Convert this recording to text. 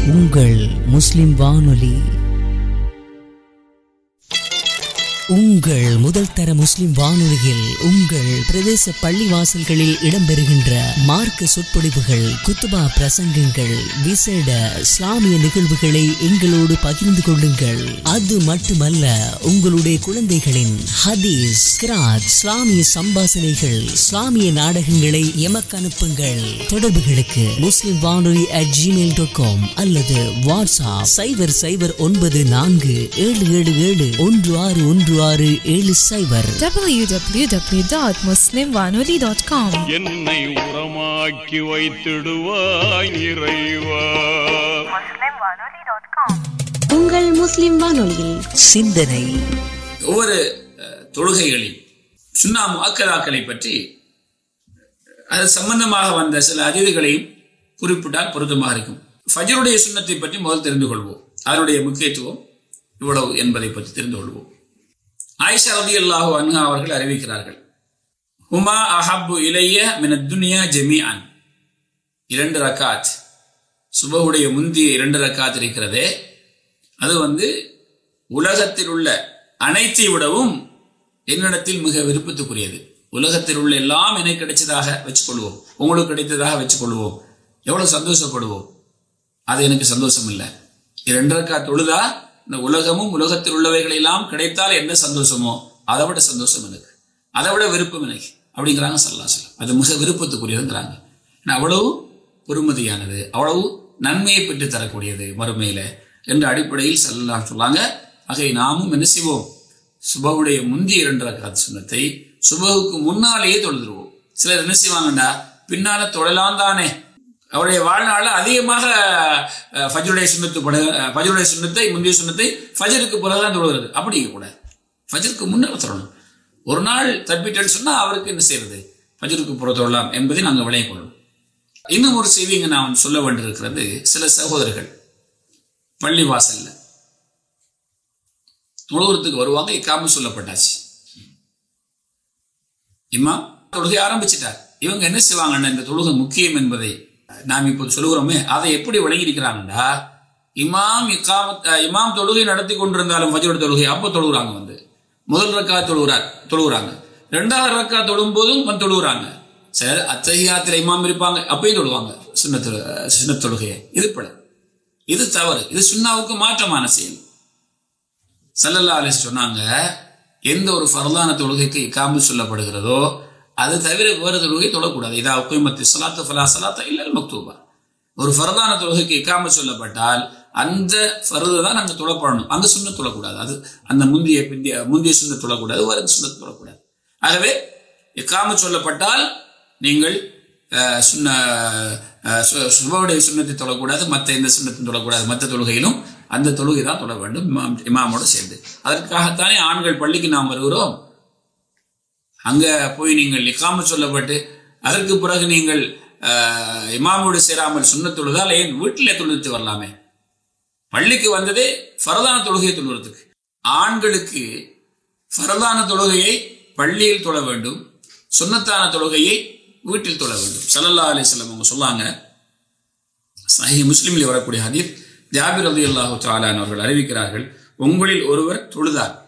உங்கள் முஸ்லிம் வானொலி உங்கள் முதல் தர முஸ்லிம் வானொலியில் உங்கள் பிரதேச பள்ளிவாசல்களில் இடம்பெறுகின்ற மார்க்க சொற்பொழிவுகள் குத்துபா பிரசங்கங்கள் விசேட இஸ்லாமிய நிகழ்வுகளை எங்களோடு பகிர்ந்து கொள்ளுங்கள் அது மட்டுமல்ல உங்களுடைய குழந்தைகளின் ஹதீஸ் கிராத் இஸ்லாமிய சம்பாசனைகள் இஸ்லாமிய நாடகங்களை எமக்கு அனுப்புங்கள் தொடர்புகளுக்கு முஸ்லிம் வானொலி அட் ஜிமெயில் டாட் காம் அல்லது வாட்ஸ்அப் சைபர் சைபர் ஒன்பது நான்கு ஏழு ஏழு ஏழு ஒன்று ஆறு ஒன்று ஆறு ஏழு சைபர் www.muslimwanoli.com என்னை உரமாக்கி வைத்திடுவாய் இறைவா உங்கள் முஸ்லிம் வானொலியில் சிந்தனை ஒவ்வொரு அஹ், தொழுகைகளில் சுன்னா முஅக்கதாக்களை பற்றி அது சம்பந்தமாக வந்த சில அதிதிகளையும் குறிப்பிட்டால் பொருத்தமாக இருக்கும் ஃபஜருடைய சுண்ணத்தை பற்றி முதல் தெரிந்து கொள்வோம் அதனுடைய முக்கியத்துவம் இவ்வளவு என்பதை பற்றி தெரிந்து கொள்வோம் ஆயிஷா ரதி அல்லாஹு அன்ஹா அவர்கள் அறிவிக்கிறார்கள் ஹுமா அஹப்பு இலைய மின துனியா ஜெமியான் இரண்டு ரக்காத் சுபஹுடைய முந்திய இரண்டு ரக்காத் இருக்கிறதே அது வந்து உலகத்தில் உள்ள அனைத்தை விடவும் என்னிடத்தில் மிக விருப்பத்துக்குரியது உலகத்தில் உள்ள எல்லாம் எனக்கு கிடைச்சதாக வச்சுக்கொள்வோம் உங்களுக்கு கிடைத்ததாக வச்சுக்கொள்வோம் எவ்வளவு சந்தோஷப்படுவோம் அது எனக்கு சந்தோஷம் இல்லை இரண்டு ரக்கா தொழுதா இந்த உலகமும் உலகத்தில் உள்ளவைகள் எல்லாம் கிடைத்தால் என்ன சந்தோஷமோ அதை விட சந்தோஷம் எனக்கு அதை விட விருப்பம் எனக்கு அப்படிங்கிறாங்க சல்லா சொல்லம் அது மிக விருப்பத்துக்குரியதுங்கிறாங்க ஏன்னா அவ்வளவு பொறுமதியானது அவ்வளவு நன்மையை பெற்று தரக்கூடியது மறுமையில என்ற அடிப்படையில் சல்லா சொல்லாங்க ஆகவே நாமும் என்ன செய்வோம் சுபகுடைய முந்தைய இரண்டு ரக்காத் சுண்ணத்தை சுபகுக்கு முன்னாலேயே தொழுதுருவோம் சிலர் என்ன செய்வாங்கண்டா பின்னால தொழலாம் தானே அவருடைய வாழ்நாளில் அதிகமாக அஹ், ஃபஜ்ருடைய சுண்ணத்து பட அஹ், ஃபஜ்ருடைய சுண்ணத்தை முந்தைய சுண்ணத்தை ஃபஜருக்கு பிறகுதான் தொழுகிறது அப்படி கூடாது ஃபஜருக்கு முன்னால் தொழணும் ஒரு நாள் தப்பிட்டேன்னு சொன்னா அவருக்கு என்ன செய்யறது ஃபஜருக்கு புற தொழலாம் என்பதை நாங்கள் விளைய கொள்ளணும் இன்னும் ஒரு செய்தி இங்க நான் சொல்ல வேண்டியிருக்கிறது சில சகோதரர்கள் பள்ளி வாசல்ல தொழுகிறதுக்கு வருவாங்க இக்காம சொல்லப்பட்டாச்சு இம்மா தொழுகை ஆரம்பிச்சிட்டார் இவங்க என்ன செய்வாங்கன்னா இந்த தொழுகை முக்கியம் என்பதை நாம் இப்போது சொல்லுகிறோமே அதை எப்படி விளங்கியிருக்கிறாங்கன்னா இமாம் இக்காமத் அஹ், இமாம் தொழுகை நடத்தி கொண்டிருந்தாலும் ஃபஜ்ரோட தொழுகை அப்போ தொழுகிறாங்க வந்து முதல் ரக்கா தொழுகிறார் தொழுகிறாங்க ரெண்டாவது ரக்கா தொழும் போதும் வந்து தொழுகிறாங்க சரி அத்தகையாத்திர இமாம் இருப்பாங்க அப்பயும் தொழுவாங்க சுண்ணத்து சின்ன தொழுகையை இது பட இது தவறு இது சுண்ணாவுக்கு மாற்றமான செயல் சல்லல்லா அலிஸ் சொன்னாங்க எந்த ஒரு ஃபர்தான தொழுகைக்கு இக்காமல் சொல்லப்படுகிறதோ அது தவிர வேறு தொழுகை தொழக்கூடாது இதா உக்குமத்தி சலாத்து ஃபலா சலாத்தா இல்லல் மக்தூபா ஒரு ஃபர்தான தொழுகைக்கு இக்காமல் சொல்லப்பட்டால் அந்த ஃபர்தை தான் நாங்கள் தொழப்படணும் அந்த சுண்ண தொழக்கூடாது அது அந்த முந்தைய பிந்திய முந்தைய சுண்ண தொழக்கூடாது வேறு சுண்ண தொழக்கூடாது ஆகவே இக்காம சொல்லப்பட்டால் நீங்கள் அஹ், சுண்ண அஹ், சு- சுபவுடைய சுண்ணத்தை தொழக்கூடாது மற்ற எந்த சுண்ணத்தையும் தொழக்கூடாது மற்ற தொழுகையிலும் அந்த தொழுகை தான் தொழ வேண்டும் இமாம் இமாமோடு சேர்ந்து அதற்காகத்தானே ஆண்கள் பள்ளிக்கு நாம் வருகிறோம் அங்க போய் நீங்கள் இக்காம சொல்லப்பட்டு அதற்கு பிறகு நீங்கள் அஹ், இமாமோடு சேராமல் சுண்ண தொழுதால் ஏன் வீட்டிலே தொழுது வரலாமே பள்ளிக்கு வந்ததே ஃபரதான தொழுகையை தொழுகிறதுக்கு ஆண்களுக்கு ஃபரதான தொழுகையை பள்ளியில் தொழ வேண்டும் சுன்னத்தான தொழுகையை வீட்டில் தொழ வேண்டும் சல்லல்லா அலிஸ்லாம் அவங்க சொல்லாங்க சஹி முஸ்லிமில் வரக்கூடிய ஹதீத் ஜாபிர் ரதி அல்லாஹு அவர்கள் அறிவிக்கிறார்கள் உங்களில் ஒருவர் தொழுதார்